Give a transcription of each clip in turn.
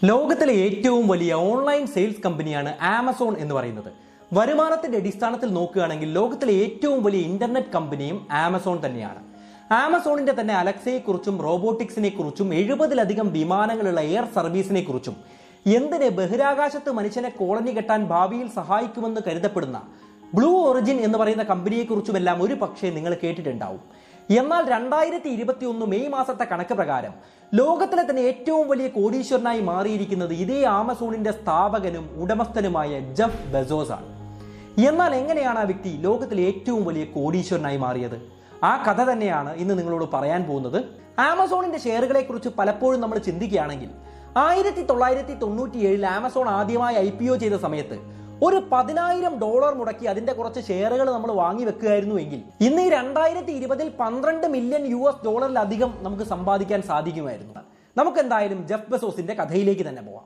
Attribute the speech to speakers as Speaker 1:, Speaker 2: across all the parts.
Speaker 1: ലോകത്തിലെ ഏറ്റവും വലിയ ഓൺലൈൻ സെയിൽസ് കമ്പനിയാണ് ആമസോൺ എന്ന് പറയുന്നത് വരുമാനത്തിന്റെ അടിസ്ഥാനത്തിൽ നോക്കുകയാണെങ്കിൽ ലോകത്തിലെ ഏറ്റവും വലിയ ഇന്റർനെറ്റ് കമ്പനിയും ആമസോൺ തന്നെയാണ് ആമസോണിന്റെ തന്നെ അലക്സയെ കുറിച്ചും റോബോട്ടിക്സിനെ കുറിച്ചും എഴുപതിലധികം വിമാനങ്ങളുള്ള എയർ സർവീസിനെ കുറിച്ചും എന്തിന് ബഹിരാകാശത്ത് മനുഷ്യനെ കോളനി കെട്ടാൻ ഭാവിയിൽ സഹായിക്കുമെന്ന് കരുതപ്പെടുന്ന ബ്ലൂ ഒറിജിൻ എന്ന് പറയുന്ന കമ്പനിയെ കുറിച്ചുമെല്ലാം ഒരു പക്ഷേ നിങ്ങൾ കേട്ടിട്ടുണ്ടാവും എന്നാൽ രണ്ടായിരത്തി ഇരുപത്തി ഒന്ന് മെയ് മാസത്തെ കണക്ക് പ്രകാരം ലോകത്തിലെ തന്നെ ഏറ്റവും വലിയ കോടീശ്വരനായി മാറിയിരിക്കുന്നത് ഇതേ ആമസോണിന്റെ സ്ഥാപകനും ഉടമസ്ഥനുമായ ജഫ് ബെസോസ് ആണ് എന്നാൽ എങ്ങനെയാണ് ആ വ്യക്തി ലോകത്തിലെ ഏറ്റവും വലിയ കോടീശ്വരനായി മാറിയത് ആ കഥ തന്നെയാണ് ഇന്ന് നിങ്ങളോട് പറയാൻ പോകുന്നത് ആമസോണിന്റെ ഷെയറുകളെ കുറിച്ച് പലപ്പോഴും നമ്മൾ ചിന്തിക്കുകയാണെങ്കിൽ ആയിരത്തി തൊള്ളായിരത്തി തൊണ്ണൂറ്റി ഏഴിൽ ആമസോൺ ആദ്യമായി ഐ പി ഒ ചെയ്ത സമയത്ത് ഒരു പതിനായിരം ഡോളർ മുടക്കി അതിന്റെ കുറച്ച് ഷെയറുകൾ നമ്മൾ വാങ്ങി വെക്കുകയായിരുന്നു എങ്കിൽ ഇന്ന് ഈ രണ്ടായിരത്തി ഇരുപതിൽ പന്ത്രണ്ട് മില്യൺ യു എസ് ഡോളറിലധികം നമുക്ക് സമ്പാദിക്കാൻ സാധിക്കുമായിരുന്നു നമുക്ക് എന്തായാലും ജെഫ് ബെസോസിന്റെ കഥയിലേക്ക് തന്നെ പോവാം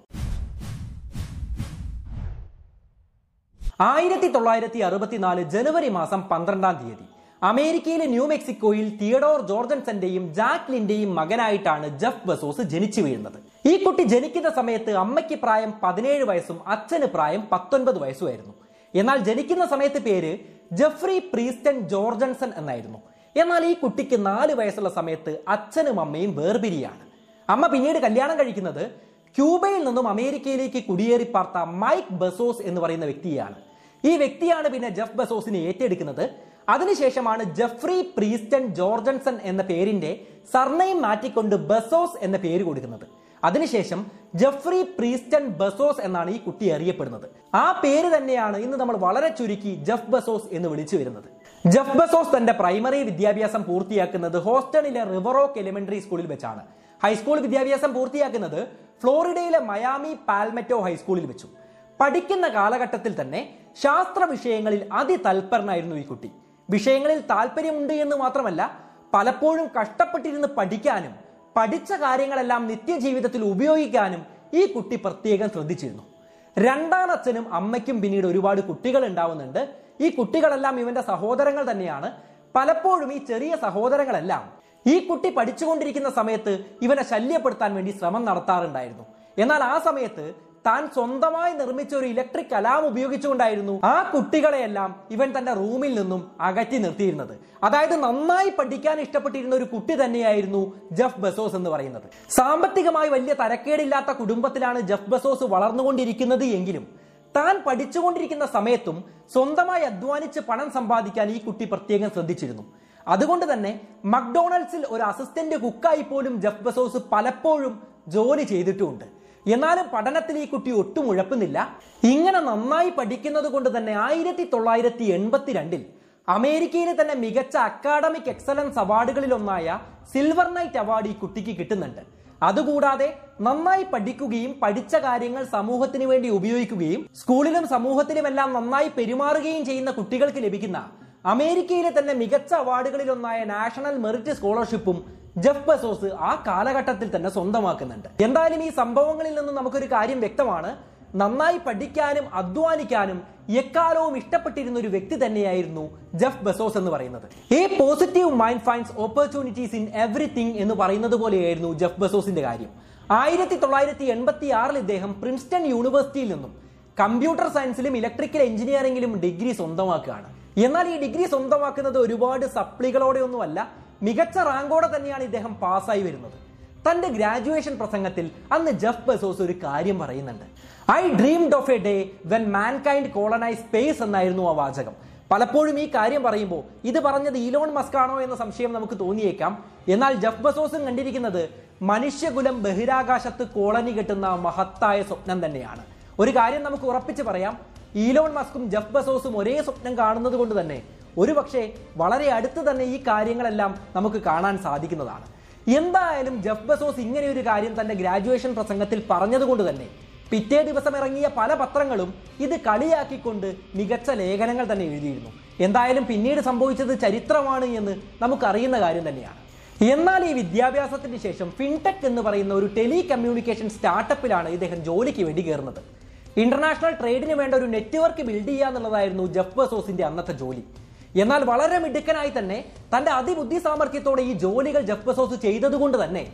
Speaker 1: ആയിരത്തി തൊള്ളായിരത്തി അറുപത്തിനാല് ജനുവരി മാസം പന്ത്രണ്ടാം തീയതി അമേരിക്കയിലെ ന്യൂ മെക്സിക്കോയിൽ തിയഡോർ ജോർജൻസന്റെയും ജാക്ലിന്റെയും മകനായിട്ടാണ് ജെഫ് ബസോസ് ജനിച്ചു വീഴുന്നത് ഈ കുട്ടി ജനിക്കുന്ന സമയത്ത് അമ്മയ്ക്ക് പ്രായം പതിനേഴ് വയസ്സും അച്ഛന് പ്രായം പത്തൊൻപത് വയസ്സുമായിരുന്നു എന്നാൽ ജനിക്കുന്ന സമയത്ത് പേര് ജെഫ്രി പ്രീസ്റ്റൻ ജോർജൻസൺ എന്നായിരുന്നു എന്നാൽ ഈ കുട്ടിക്ക് നാല് വയസ്സുള്ള സമയത്ത് അച്ഛനും അമ്മയും വേർപിരിയാണ് അമ്മ പിന്നീട് കല്യാണം കഴിക്കുന്നത് ക്യൂബയിൽ നിന്നും അമേരിക്കയിലേക്ക് കുടിയേറി പാർത്ത മൈക്ക് ബസോസ് എന്ന് പറയുന്ന വ്യക്തിയാണ് ഈ വ്യക്തിയാണ് പിന്നെ ജെഫ് ബസോസിനെ ഏറ്റെടുക്കുന്നത് അതിനുശേഷമാണ് ജെഫ്രി പ്രീസ്റ്റൺ ജോർജൻസൺ എന്ന പേരിന്റെ സർനെയിം മാറ്റിക്കൊണ്ട് ബസോസ് എന്ന പേര് കൊടുക്കുന്നത് അതിനുശേഷം ജെഫ്രി പ്രീസ്റ്റൺ ബസോസ് എന്നാണ് ഈ കുട്ടി അറിയപ്പെടുന്നത് ആ പേര് തന്നെയാണ് ഇന്ന് നമ്മൾ വളരെ ചുരുക്കി ജെഫ് ബസോസ് എന്ന് വിളിച്ചു വരുന്നത് ജെഫ് ബസോസ് തന്റെ പ്രൈമറി വിദ്യാഭ്യാസം പൂർത്തിയാക്കുന്നത് ഹോസ്റ്റണിലെ റിവറോക്ക് എലിമെന്ററി സ്കൂളിൽ വെച്ചാണ് ഹൈസ്കൂൾ വിദ്യാഭ്യാസം പൂർത്തിയാക്കുന്നത് ഫ്ലോറിഡയിലെ മയാമി പാൽമെറ്റോ ഹൈസ്കൂളിൽ വെച്ചു പഠിക്കുന്ന കാലഘട്ടത്തിൽ തന്നെ ശാസ്ത്ര വിഷയങ്ങളിൽ അതിതൽപരനായിരുന്നു ഈ കുട്ടി വിഷയങ്ങളിൽ താല്പര്യമുണ്ട് എന്ന് മാത്രമല്ല പലപ്പോഴും കഷ്ടപ്പെട്ടിരുന്ന് പഠിക്കാനും പഠിച്ച കാര്യങ്ങളെല്ലാം നിത്യജീവിതത്തിൽ ഉപയോഗിക്കാനും ഈ കുട്ടി പ്രത്യേകം ശ്രദ്ധിച്ചിരുന്നു രണ്ടാം അച്ഛനും അമ്മയ്ക്കും പിന്നീട് ഒരുപാട് കുട്ടികൾ ഉണ്ടാവുന്നുണ്ട് ഈ കുട്ടികളെല്ലാം ഇവന്റെ സഹോദരങ്ങൾ തന്നെയാണ് പലപ്പോഴും ഈ ചെറിയ സഹോദരങ്ങളെല്ലാം ഈ കുട്ടി പഠിച്ചുകൊണ്ടിരിക്കുന്ന സമയത്ത് ഇവനെ ശല്യപ്പെടുത്താൻ വേണ്ടി ശ്രമം നടത്താറുണ്ടായിരുന്നു എന്നാൽ ആ സമയത്ത് താൻ സ്വന്തമായി നിർമ്മിച്ച ഒരു ഇലക്ട്രിക് അലാം ഉപയോഗിച്ചുകൊണ്ടായിരുന്നു ആ കുട്ടികളെയെല്ലാം ഇവൻ തന്റെ റൂമിൽ നിന്നും അകറ്റി നിർത്തിയിരുന്നത് അതായത് നന്നായി പഠിക്കാൻ ഇഷ്ടപ്പെട്ടിരുന്ന ഒരു കുട്ടി തന്നെയായിരുന്നു ജഫ് ബസോസ് എന്ന് പറയുന്നത് സാമ്പത്തികമായി വലിയ തരക്കേടില്ലാത്ത കുടുംബത്തിലാണ് ജഫ് ബസോസ് വളർന്നുകൊണ്ടിരിക്കുന്നത് എങ്കിലും താൻ പഠിച്ചുകൊണ്ടിരിക്കുന്ന സമയത്തും സ്വന്തമായി അധ്വാനിച്ച് പണം സമ്പാദിക്കാൻ ഈ കുട്ടി പ്രത്യേകം ശ്രദ്ധിച്ചിരുന്നു അതുകൊണ്ട് തന്നെ മക്ഡൊണാൾഡ്സിൽ ഒരു അസിസ്റ്റന്റ് കുക്കായി പോലും ജഫ് ബസോസ് പലപ്പോഴും ജോലി ചെയ്തിട്ടുമുണ്ട് എന്നാലും പഠനത്തിൽ ഈ കുട്ടി ഒട്ടും ഉഴപ്പുന്നില്ല ഇങ്ങനെ നന്നായി പഠിക്കുന്നത് കൊണ്ട് തന്നെ ആയിരത്തി തൊള്ളായിരത്തി എൺപത്തിരണ്ടിൽ അമേരിക്കയിലെ തന്നെ മികച്ച അക്കാഡമിക് എക്സലൻസ് അവാർഡുകളിൽ ഒന്നായ സിൽവർ നൈറ്റ് അവാർഡ് ഈ കുട്ടിക്ക് കിട്ടുന്നുണ്ട് അതുകൂടാതെ നന്നായി പഠിക്കുകയും പഠിച്ച കാര്യങ്ങൾ സമൂഹത്തിന് വേണ്ടി ഉപയോഗിക്കുകയും സ്കൂളിലും സമൂഹത്തിലുമെല്ലാം നന്നായി പെരുമാറുകയും ചെയ്യുന്ന കുട്ടികൾക്ക് ലഭിക്കുന്ന അമേരിക്കയിലെ തന്നെ മികച്ച അവാർഡുകളിൽ ഒന്നായ നാഷണൽ മെറിറ്റ് സ്കോളർഷിപ്പും ജെഫ് ബസോസ് ആ കാലഘട്ടത്തിൽ തന്നെ സ്വന്തമാക്കുന്നുണ്ട് എന്തായാലും ഈ സംഭവങ്ങളിൽ നിന്ന് നമുക്കൊരു കാര്യം വ്യക്തമാണ് നന്നായി പഠിക്കാനും അധ്വാനിക്കാനും എക്കാലവും ഇഷ്ടപ്പെട്ടിരുന്ന ഒരു വ്യക്തി തന്നെയായിരുന്നു ജെഫ് ബസോസ് എന്ന് പറയുന്നത് ഈ positive mind finds opportunities in everything എന്ന് പറയുന്നത് പോലെയായിരുന്നു ജെഫ് ബസോസിന്റെ കാര്യം ആയിരത്തി തൊള്ളായിരത്തി എൺപത്തി ആറിൽ ഇദ്ദേഹം പ്രിൻസ്റ്റൺ യൂണിവേഴ്സിറ്റിയിൽ നിന്നും കമ്പ്യൂട്ടർ സയൻസിലും ഇലക്ട്രിക്കൽ എഞ്ചിനീയറിംഗിലും ഡിഗ്രി സ്വന്തമാക്കുകയാണ് എന്നാൽ ഈ ഡിഗ്രി സ്വന്തമാക്കുന്നത് ഒരുപാട് സപ്ലികളോടെ ഒന്നുമല്ല മികച്ച റാങ്കോടെ തന്നെയാണ് ഇദ്ദേഹം പാസ്സായി വരുന്നത് തന്റെ ഗ്രാജുവേഷൻ പ്രസംഗത്തിൽ അന്ന് ജെഫ് ബസോസ് ഒരു കാര്യം പറയുന്നുണ്ട് I dreamed of a day when mankind colonise space എന്നായിരുന്നു ആ വാചകം പലപ്പോഴും ഈ കാര്യം പറയുമ്പോൾ ഇത് പറഞ്ഞത് ഈലോൺ മസ്ക് ആണോ എന്ന സംശയം നമുക്ക് തോന്നിയേക്കാം എന്നാൽ ജെഫ് ബസോസും കണ്ടിരിക്കുന്നത് മനുഷ്യകുലം ബഹിരാകാശത്ത് കോളനി കെട്ടുന്ന മഹത്തായ സ്വപ്നം തന്നെയാണ് ഒരു കാര്യം നമുക്ക് ഉറപ്പിച്ച് പറയാം ഈലോൺ മസ്കും ജെഫ് ബസോസും ഒരേ സ്വപ്നം കാണുന്നത് കൊണ്ട് തന്നെ ഒരുപക്ഷെ വളരെ അടുത്ത് തന്നെ ഈ കാര്യങ്ങളെല്ലാം നമുക്ക് കാണാൻ സാധിക്കുന്നതാണ് എന്തായാലും ജെഫ് ബസോസ് ഇങ്ങനെ ഒരു കാര്യം തന്റെ ഗ്രാജുവേഷൻ പ്രസംഗത്തിൽ പറഞ്ഞതുകൊണ്ട് തന്നെ പിറ്റേ ദിവസം ഇറങ്ങിയ പല പത്രങ്ങളും ഇത് കളിയാക്കിക്കൊണ്ട് മികച്ച ലേഖനങ്ങൾ തന്നെ എഴുതിയിരുന്നു എന്തായാലും പിന്നീട് സംഭവിച്ചത് ചരിത്രമാണ് എന്ന് നമുക്കറിയുന്ന കാര്യം തന്നെയാണ് എന്നാൽ ഈ വിദ്യാഭ്യാസത്തിന് ശേഷം ഫിൻടെക് എന്ന് പറയുന്ന ഒരു ടെലി കമ്മ്യൂണിക്കേഷൻ സ്റ്റാർട്ടപ്പിലാണ് ഇദ്ദേഹം ജോലിക്ക് വേണ്ടി കയറുന്നത് ഇന്റർനാഷണൽ ട്രേഡിന് വേണ്ട ഒരു നെറ്റ്വർക്ക് ബിൽഡ് ചെയ്യുക എന്നുള്ളതായിരുന്നു ജെഫ് ബസോസിന്റെ അന്നത്തെ ജോലി എന്നാൽ വളരെ മിടുക്കനായി തന്നെ തന്റെ അതിബുദ്ധി സാമർഥ്യത്തോടെ ഈ ജോലികൾ ജെഫ് ബസോസ് ചെയ്തതുകൊണ്ട് തന്നെ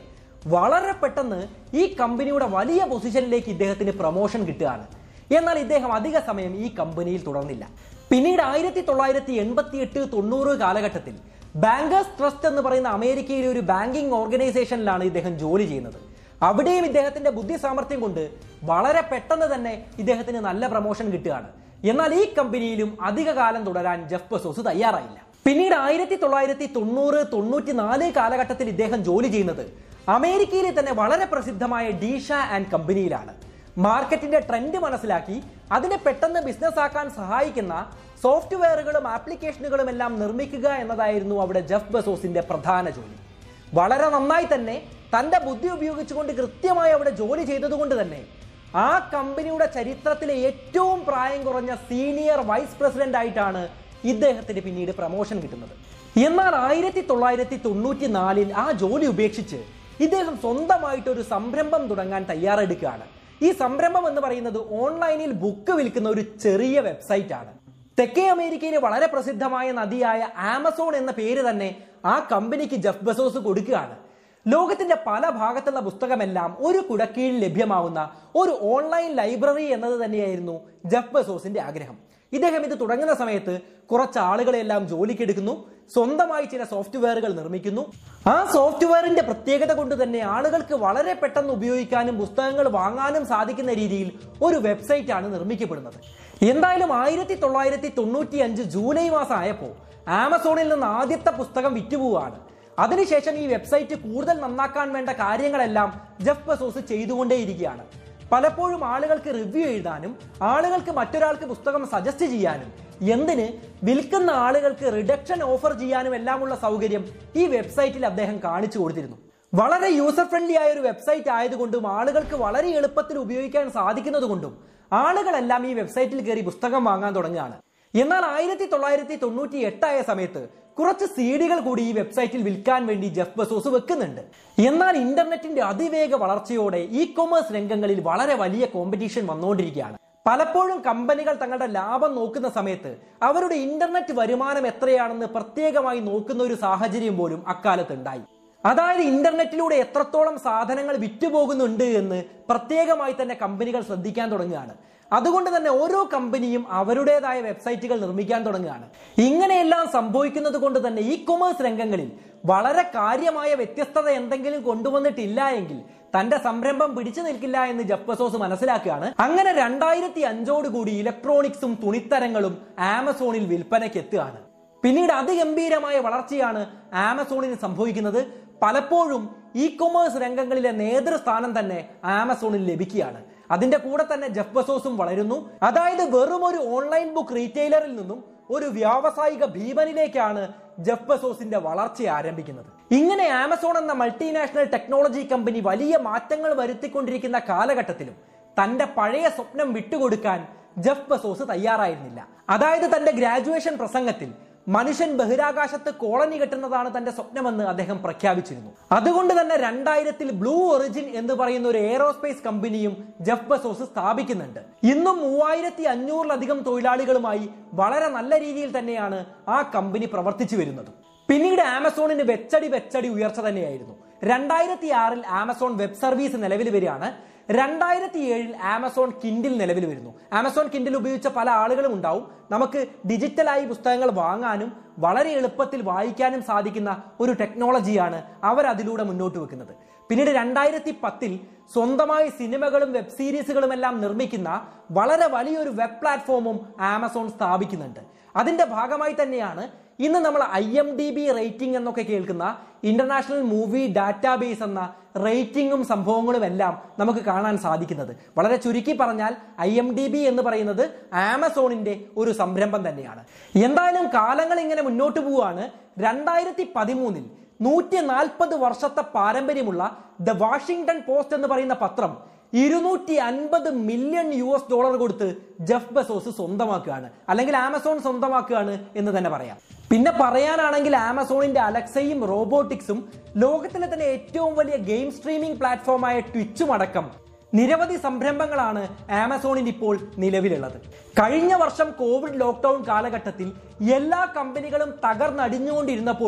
Speaker 1: വളരെ പെട്ടെന്ന് ഈ കമ്പനിയുടെ വലിയ പൊസിഷനിലേക്ക് ഇദ്ദേഹത്തിന് പ്രൊമോഷൻ കിട്ടുകയാണ് എന്നാൽ ഇദ്ദേഹം അധിക സമയം ഈ കമ്പനിയിൽ തുടർന്നില്ല പിന്നീട് ആയിരത്തി തൊള്ളായിരത്തി എൺപത്തി എട്ട് തൊണ്ണൂറ് കാലഘട്ടത്തിൽ ബാങ്കേഴ്സ് ട്രസ്റ്റ് എന്ന് പറയുന്ന അമേരിക്കയിലെ ഒരു ബാങ്കിംഗ് ഓർഗനൈസേഷനിലാണ് ഇദ്ദേഹം ജോലി ചെയ്യുന്നത് അവിടെയും ഇദ്ദേഹത്തിന്റെ ബുദ്ധി സാമർഥ്യം കൊണ്ട് വളരെ പെട്ടെന്ന് തന്നെ ഇദ്ദേഹത്തിന് നല്ല പ്രൊമോഷൻ കിട്ടുകയാണ് എന്നാൽ ഈ കമ്പനിയിലും അധിക കാലം തുടരാൻ ജെഫ് ബസോസ് തയ്യാറായില്ല പിന്നീട് ആയിരത്തി തൊള്ളായിരത്തി തൊണ്ണൂറ് തൊണ്ണൂറ്റി നാല് കാലഘട്ടത്തിൽ ഇദ്ദേഹം ജോലി ചെയ്യുന്നത് അമേരിക്കയിലെ തന്നെ വളരെ പ്രസിദ്ധമായ ഡീഷ ആൻഡ് കമ്പനിയിലാണ് മാർക്കറ്റിന്റെ ട്രെൻഡ് മനസ്സിലാക്കി അതിനെ പെട്ടെന്ന് ബിസിനസ് ആക്കാൻ സഹായിക്കുന്ന സോഫ്റ്റ്വെയറുകളും ആപ്ലിക്കേഷനുകളും എല്ലാം നിർമ്മിക്കുക എന്നതായിരുന്നു അവിടെ ജെഫ് ബസോസിന്റെ പ്രധാന ജോലി വളരെ നന്നായി തന്നെ തന്റെ ബുദ്ധി ഉപയോഗിച്ചുകൊണ്ട് കൃത്യമായി അവിടെ ജോലി ചെയ്തതുകൊണ്ട് തന്നെ ആ കമ്പനിയുടെ ചരിത്രത്തിലെ ഏറ്റവും പ്രായം കുറഞ്ഞ സീനിയർ വൈസ് പ്രസിഡന്റ് ആയിട്ടാണ് ഇദ്ദേഹത്തിന് പിന്നീട് പ്രമോഷൻ കിട്ടുന്നത് എന്നാൽ ആയിരത്തി തൊള്ളായിരത്തി തൊണ്ണൂറ്റി നാലിൽ ആ ജോലി ഉപേക്ഷിച്ച് ഇദ്ദേഹം സ്വന്തമായിട്ട് ഒരു സംരംഭം തുടങ്ങാൻ തയ്യാറെടുക്കുകയാണ് ഈ സംരംഭം എന്ന് പറയുന്നത് ഓൺലൈനിൽ ബുക്ക് വിൽക്കുന്ന ഒരു ചെറിയ വെബ്സൈറ്റ് ആണ് തെക്കേ അമേരിക്കയിലെ വളരെ പ്രസിദ്ധമായ നദിയായ ആമസോൺ എന്ന പേര് തന്നെ ആ കമ്പനിക്ക് ജെഫ് ബസോസ് കൊടുക്കുകയാണ് ലോകത്തിന്റെ പല ഭാഗത്തുള്ള പുസ്തകമെല്ലാം ഒരു കുടക്കീഴിൽ ലഭ്യമാവുന്ന ഒരു ഓൺലൈൻ ലൈബ്രറി എന്നത് തന്നെയായിരുന്നു ജെഫ് ബസോസിന്റെ ആഗ്രഹം ഇദ്ദേഹം ഇത് തുടങ്ങുന്ന സമയത്ത് കുറച്ച് ആളുകളെല്ലാം ജോലിക്കെടുക്കുന്നു സ്വന്തമായി ചില സോഫ്റ്റ്വെയറുകൾ നിർമ്മിക്കുന്നു ആ സോഫ്റ്റ്വെയറിന്റെ പ്രത്യേകത കൊണ്ട് തന്നെ ആളുകൾക്ക് വളരെ പെട്ടെന്ന് ഉപയോഗിക്കാനും പുസ്തകങ്ങൾ വാങ്ങാനും സാധിക്കുന്ന രീതിയിൽ ഒരു വെബ്സൈറ്റ് ആണ് നിർമ്മിക്കപ്പെടുന്നത് എന്തായാലും ആയിരത്തി തൊള്ളായിരത്തി തൊണ്ണൂറ്റി അഞ്ച് ജൂലൈ മാസം ആയപ്പോൾ ആമസോണിൽ നിന്ന് ആദ്യത്തെ പുസ്തകം വിറ്റുപോവാണ് അതിനുശേഷം ഈ വെബ്സൈറ്റ് കൂടുതൽ നന്നാക്കാൻ വേണ്ട കാര്യങ്ങളെല്ലാം ജെഫ് ബസോസ് ചെയ്തുകൊണ്ടേയിരിക്കുകയാണ് പലപ്പോഴും ആളുകൾക്ക് റിവ്യൂ എഴുതാനും ആളുകൾക്ക് മറ്റൊരാൾക്ക് പുസ്തകം സജസ്റ്റ് ചെയ്യാനും എന്തിന് വിൽക്കുന്ന ആളുകൾക്ക് റിഡക്ഷൻ ഓഫർ ചെയ്യാനും എല്ലാമുള്ള സൗകര്യം ഈ വെബ്സൈറ്റിൽ അദ്ദേഹം കാണിച്ചു കൊടുത്തിരുന്നു വളരെ യൂസർ ഫ്രണ്ട്ലി ആയ ഒരു വെബ്സൈറ്റ് ആയതുകൊണ്ടും ആളുകൾക്ക് വളരെ എളുപ്പത്തിൽ ഉപയോഗിക്കാൻ സാധിക്കുന്നതുകൊണ്ടും ആളുകളെല്ലാം ഈ വെബ്സൈറ്റിൽ കയറി പുസ്തകം വാങ്ങാൻ തുടങ്ങുകയാണ് എന്നാൽ ആയിരത്തി തൊള്ളായിരത്തി തൊണ്ണൂറ്റി എട്ടായ സമയത്ത് കുറച്ച് സീഡികൾ കൂടി ഈ വെബ്സൈറ്റിൽ വിൽക്കാൻ വേണ്ടി ജെഫ് ബസോസ് വെക്കുന്നുണ്ട് എന്നാൽ ഇന്റർനെറ്റിന്റെ അതിവേഗ വളർച്ചയോടെ ഇ കൊമേഴ്സ് രംഗങ്ങളിൽ വളരെ വലിയ കോമ്പറ്റീഷൻ വന്നുകൊണ്ടിരിക്കുകയാണ് പലപ്പോഴും കമ്പനികൾ തങ്ങളുടെ ലാഭം നോക്കുന്ന സമയത്ത് അവരുടെ ഇന്റർനെറ്റ് വരുമാനം എത്രയാണെന്ന് പ്രത്യേകമായി നോക്കുന്ന ഒരു സാഹചര്യം പോലും അക്കാലത്ത് ഉണ്ടായി അതായത് ഇന്റർനെറ്റിലൂടെ എത്രത്തോളം സാധനങ്ങൾ വിറ്റുപോകുന്നുണ്ട് എന്ന് പ്രത്യേകമായി തന്നെ കമ്പനികൾ ശ്രദ്ധിക്കാൻ തുടങ്ങുകയാണ് അതുകൊണ്ട് തന്നെ ഓരോ കമ്പനിയും അവരുടേതായ വെബ്സൈറ്റുകൾ നിർമ്മിക്കാൻ തുടങ്ങുകയാണ് ഇങ്ങനെയെല്ലാം സംഭവിക്കുന്നത് കൊണ്ട് തന്നെ ഇ കൊമേഴ്സ് രംഗങ്ങളിൽ വളരെ കാര്യമായ വ്യത്യസ്തത എന്തെങ്കിലും കൊണ്ടുവന്നിട്ടില്ല എങ്കിൽ തന്റെ സംരംഭം പിടിച്ചു നിൽക്കില്ല എന്ന് ജപ്പസോസ് മനസ്സിലാക്കുകയാണ് അങ്ങനെ രണ്ടായിരത്തി അഞ്ചോടുകൂടി ഇലക്ട്രോണിക്സും തുണിത്തരങ്ങളും ആമസോണിൽ വിൽപ്പനയ്ക്ക് എത്തുകയാണ് പിന്നീട് അതിഗംഭീരമായ വളർച്ചയാണ് ആമസോണിന് സംഭവിക്കുന്നത് പലപ്പോഴും ഇ കൊമേഴ്സ് രംഗങ്ങളിലെ നേതൃസ്ഥാനം തന്നെ ആമസോണിൽ ലഭിക്കുകയാണ് അതിന്റെ കൂടെ തന്നെ ജെഫ് ബസോസും വളരുന്നു അതായത് വെറും ഒരു ഓൺലൈൻ ബുക്ക് റീറ്റെയിലറിൽ നിന്നും ഒരു വ്യാവസായിക ഭീമനിലേക്കാണ് ജെഫ് ബസോസിന്റെ വളർച്ച ആരംഭിക്കുന്നത് ഇങ്ങനെ ആമസോൺ എന്ന മൾട്ടിനാഷണൽ ടെക്നോളജി കമ്പനി വലിയ മാറ്റങ്ങൾ വരുത്തിക്കൊണ്ടിരിക്കുന്ന കാലഘട്ടത്തിലും തന്റെ പഴയ സ്വപ്നം വിട്ടുകൊടുക്കാൻ ജെഫ് ബസോസ് തയ്യാറായിരുന്നില്ല അതായത് തന്റെ ഗ്രാജുവേഷൻ പ്രസംഗത്തിൽ മനുഷ്യൻ ബഹിരാകാശത്ത് കോളനി കെട്ടുന്നതാണ് തന്റെ സ്വപ്നമെന്ന് അദ്ദേഹം പ്രഖ്യാപിച്ചിരുന്നു അതുകൊണ്ട് തന്നെ രണ്ടായിരത്തിൽ ബ്ലൂ ഒറിജിൻ എന്ന് പറയുന്ന ഒരു എയറോസ്പേസ് കമ്പനിയും ജെഫ് ബസോസ് സ്ഥാപിക്കുന്നുണ്ട് ഇന്നും മൂവായിരത്തി അഞ്ഞൂറിലധികം തൊഴിലാളികളുമായി വളരെ നല്ല രീതിയിൽ തന്നെയാണ് ആ കമ്പനി പ്രവർത്തിച്ചു വരുന്നത് പിന്നീട് ആമസോണിന് വെച്ചടി വെച്ചടി ഉയർച്ച തന്നെയായിരുന്നു രണ്ടായിരത്തി ആറിൽ ആമസോൺ വെബ് സർവീസ് നിലവിൽ വരികയാണ് രണ്ടായിരത്തി ഏഴിൽ ആമസോൺ കിൻഡിൽ നിലവിൽ വരുന്നു ആമസോൺ കിൻഡിൽ ഉപയോഗിച്ച പല ആളുകളും ഉണ്ടാവും നമുക്ക് ഡിജിറ്റലായി പുസ്തകങ്ങൾ വാങ്ങാനും വളരെ എളുപ്പത്തിൽ വായിക്കാനും സാധിക്കുന്ന ഒരു ടെക്നോളജിയാണ് അവർ അതിലൂടെ മുന്നോട്ട് വെക്കുന്നത് പിന്നീട് രണ്ടായിരത്തി പത്തിൽ സ്വന്തമായി സിനിമകളും വെബ് സീരീസുകളും എല്ലാം നിർമ്മിക്കുന്ന വളരെ വലിയൊരു വെബ് പ്ലാറ്റ്ഫോമും ആമസോൺ സ്ഥാപിക്കുന്നുണ്ട് അതിന്റെ ഭാഗമായി തന്നെയാണ് ഇന്ന് നമ്മൾ I M D B rating എന്നൊക്കെ കേൾക്കുന്ന ഇന്റർനാഷണൽ മൂവി ഡാറ്റാബേസ് എന്ന റേറ്റിംഗും സംഭവങ്ങളും എല്ലാം നമുക്ക് കാണാൻ സാധിക്കുന്നത് വളരെ ചുരുക്കി പറഞ്ഞാൽ ഐ എം ഡി ബി എന്ന് പറയുന്നത് ആമസോണിന്റെ ഒരു സംരംഭം തന്നെയാണ് എന്തായാലും കാലങ്ങൾ ഇങ്ങനെ മുന്നോട്ട് പോവുകയാണ് രണ്ടായിരത്തി പതിമൂന്നിൽ നൂറ്റി നാൽപ്പത് വർഷത്തെ പാരമ്പര്യമുള്ള ദ വാഷിംഗ്ടൺ പോസ്റ്റ് എന്ന് പറയുന്ന പത്രം ഇരുന്നൂറ്റി അൻപത് മില്യൺ യു എസ് ഡോളർ കൊടുത്ത് ജെഫ് ബസോസ് സ്വന്തമാക്കുകയാണ് അല്ലെങ്കിൽ ആമസോൺ സ്വന്തമാക്കുകയാണ് എന്ന് തന്നെ പറയാം പിന്നെ പറയാനാണെങ്കിൽ ആമസോണിന്റെ അലക്സയും റോബോട്ടിക്സും ലോകത്തിലെ തന്നെ ഏറ്റവും വലിയ ഗെയിം സ്ട്രീമിംഗ് പ്ലാറ്റ്ഫോമായ ട്വിച്ചും അടക്കം നിരവധി സംരംഭങ്ങളാണ് ആമസോണിന് ഇപ്പോൾ നിലവിലുള്ളത് കഴിഞ്ഞ വർഷം കോവിഡ് ലോക്ക്ഡൌൺ കാലഘട്ടത്തിൽ എല്ലാ കമ്പനികളും തകർന്നടിഞ്ഞുകൊണ്ടിരുന്നപ്പോഴും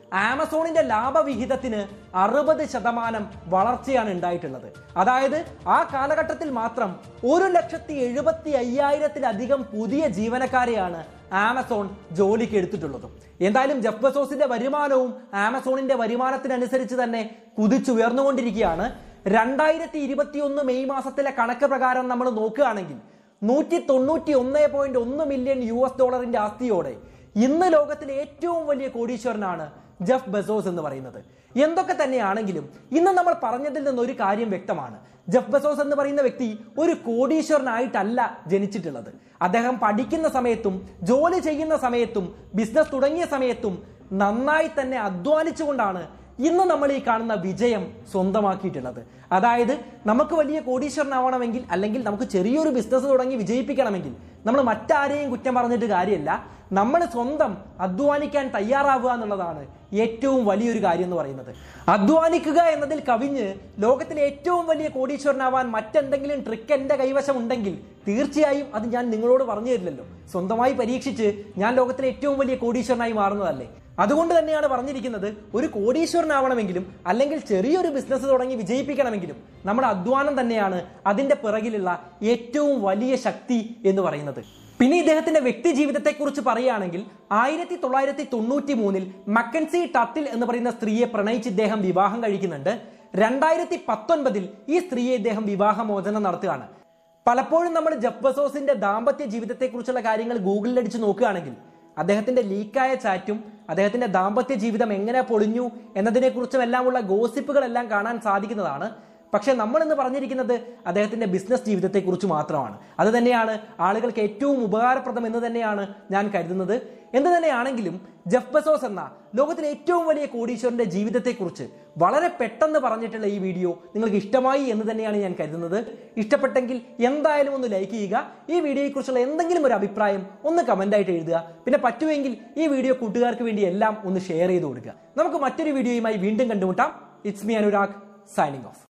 Speaker 1: ആമസോണിന്റെ ലാഭവിഹിതത്തിന് അറുപത് ശതമാനം വളർച്ചയാണ് ഉണ്ടായിട്ടുള്ളത് അതായത് ആ കാലഘട്ടത്തിൽ മാത്രം ഒരു ലക്ഷത്തി എഴുപത്തി അയ്യായിരത്തിലധികം പുതിയ ജീവനക്കാരെയാണ് ആമസോൺ ജോലിക്ക് എടുത്തിട്ടുള്ളതും എന്തായാലും ജെഫ് ബസോസിന്റെ വരുമാനവും ആമസോണിന്റെ വരുമാനത്തിനനുസരിച്ച് തന്നെ കുതിച്ചുയർന്നുകൊണ്ടിരിക്കുകയാണ് രണ്ടായിരത്തി ഇരുപത്തിയൊന്ന് മെയ് മാസത്തിലെ കണക്ക് പ്രകാരം നമ്മൾ നോക്കുകയാണെങ്കിൽ നൂറ്റി തൊണ്ണൂറ്റി ഒന്ന് പോയിന്റ് ഒന്ന് മില്യൺ യു എസ് ഡോളറിന്റെ ആസ്തിയോടെ ഇന്ന് ലോകത്തിലെ ഏറ്റവും വലിയ കോടീശ്വരനാണ് ജെഫ് ബെസോസ് എന്ന് പറയുന്നത് എന്തൊക്കെ തന്നെയാണെങ്കിലും ഇന്ന് നമ്മൾ പറഞ്ഞതിൽ നിന്ന് ഒരു കാര്യം വ്യക്തമാണ് ജെഫ് ബെസോസ് എന്ന് പറയുന്ന വ്യക്തി ഒരു കോടീശ്വരനായിട്ടല്ല ജനിച്ചിട്ടുള്ളത് അദ്ദേഹം പഠിക്കുന്ന സമയത്തും ജോലി ചെയ്യുന്ന സമയത്തും ബിസിനസ് തുടങ്ങിയ സമയത്തും നന്നായി തന്നെ അധ്വാനിച്ചുകൊണ്ടാണ് ഇന്ന് നമ്മൾ ഈ കാണുന്ന വിജയം സ്വന്തമാക്കിയിട്ടുള്ളത് അതായത് നമുക്ക് വലിയ കോടീശ്വരനാവണമെങ്കിൽ അല്ലെങ്കിൽ നമുക്ക് ചെറിയൊരു ബിസിനസ് തുടങ്ങി വിജയിപ്പിക്കണമെങ്കിൽ നമ്മൾ മറ്റാരെയും കുറ്റം പറഞ്ഞിട്ട് കാര്യമില്ല നമ്മൾ സ്വന്തം അധ്വാനിക്കാൻ തയ്യാറാവുക എന്നുള്ളതാണ് ഏറ്റവും വലിയൊരു കാര്യം എന്ന് പറയുന്നത് അധ്വാനിക്കുക എന്നതിൽ കവിഞ്ഞ് ലോകത്തിലെ ഏറ്റവും വലിയ കോടീശ്വരനാവാൻ മറ്റെന്തെങ്കിലും ട്രിക്ക് എന്റെ കൈവശം ഉണ്ടെങ്കിൽ തീർച്ചയായും അത് ഞാൻ നിങ്ങളോട് പറഞ്ഞു തരില്ലല്ലോ സ്വന്തമായി പരീക്ഷിച്ച് ഞാൻ ലോകത്തിലെ ഏറ്റവും വലിയ കോടീശ്വരനായി മാറുന്നതല്ലേ അതുകൊണ്ട് തന്നെയാണ് പറഞ്ഞിരിക്കുന്നത് ഒരു കോടീശ്വരനാവണമെങ്കിലും അല്ലെങ്കിൽ ചെറിയൊരു ബിസിനസ് തുടങ്ങി വിജയിപ്പിക്കണമെങ്കിലും നമ്മുടെ അധ്വാനം തന്നെയാണ് അതിന്റെ പിറകിലുള്ള ഏറ്റവും വലിയ ശക്തി എന്ന് പറയുന്നത് പിന്നെ ഇദ്ദേഹത്തിന്റെ വ്യക്തി ജീവിതത്തെ കുറിച്ച് പറയുകയാണെങ്കിൽ ആയിരത്തി തൊള്ളായിരത്തി തൊണ്ണൂറ്റി മൂന്നിൽ മക്കൻസി ടട്ടിൽ എന്ന് പറയുന്ന സ്ത്രീയെ പ്രണയിച്ച് ഇദ്ദേഹം വിവാഹം കഴിക്കുന്നുണ്ട് രണ്ടായിരത്തി പത്തൊൻപതിൽ ഈ സ്ത്രീയെ ഇദ്ദേഹം വിവാഹമോചനം നടത്തുകയാണ് പലപ്പോഴും നമ്മൾ ജഫ് ബസോസിന്റെ ദാമ്പത്യ ജീവിതത്തെക്കുറിച്ചുള്ള കാര്യങ്ങൾ ഗൂഗിളിൽ അടിച്ച് നോക്കുകയാണെങ്കിൽ അദ്ദേഹത്തിന്റെ ലീക്കായ ചാറ്റും അദ്ദേഹത്തിന്റെ ദാമ്പത്യ ജീവിതം എങ്ങനെ പൊളിഞ്ഞു എന്നതിനെക്കുറിച്ചും എല്ലാമുള്ള ഗോസിപ്പുകളെല്ലാം കാണാൻ സാധിക്കുന്നതാണ് പക്ഷെ നമ്മൾ ഇന്ന് പറഞ്ഞിരിക്കുന്നത് അദ്ദേഹത്തിന്റെ ബിസിനസ് ജീവിതത്തെക്കുറിച്ച് മാത്രമാണ് അത് തന്നെയാണ് ആളുകൾക്ക് ഏറ്റവും ഉപകാരപ്രദം എന്ന് തന്നെയാണ് ഞാൻ കരുതുന്നത് എന്ത് തന്നെയാണെങ്കിലും ജെഫ് ബസോസ് എന്ന ലോകത്തിലെ ഏറ്റവും വലിയ കോടീശ്വരന്റെ ജീവിതത്തെക്കുറിച്ച് വളരെ പെട്ടെന്ന് പറഞ്ഞിട്ടുള്ള ഈ വീഡിയോ നിങ്ങൾക്ക് ഇഷ്ടമായി എന്ന് തന്നെയാണ് ഞാൻ കരുതുന്നത് ഇഷ്ടപ്പെട്ടെങ്കിൽ എന്തായാലും ഒന്ന് ലൈക്ക് ചെയ്യുക ഈ വീഡിയോയെക്കുറിച്ചുള്ള എന്തെങ്കിലും ഒരു അഭിപ്രായം ഒന്ന് കമന്റ് ആയിട്ട് എഴുതുക പിന്നെ പറ്റുമെങ്കിൽ ഈ വീഡിയോ കൂട്ടുകാർക്ക് വേണ്ടി എല്ലാം ഒന്ന് ഷെയർ ചെയ്ത് കൊടുക്കുക നമുക്ക് മറ്റൊരു വീഡിയോയുമായി വീണ്ടും കണ്ടുമുട്ടാം it's me Anurag signing of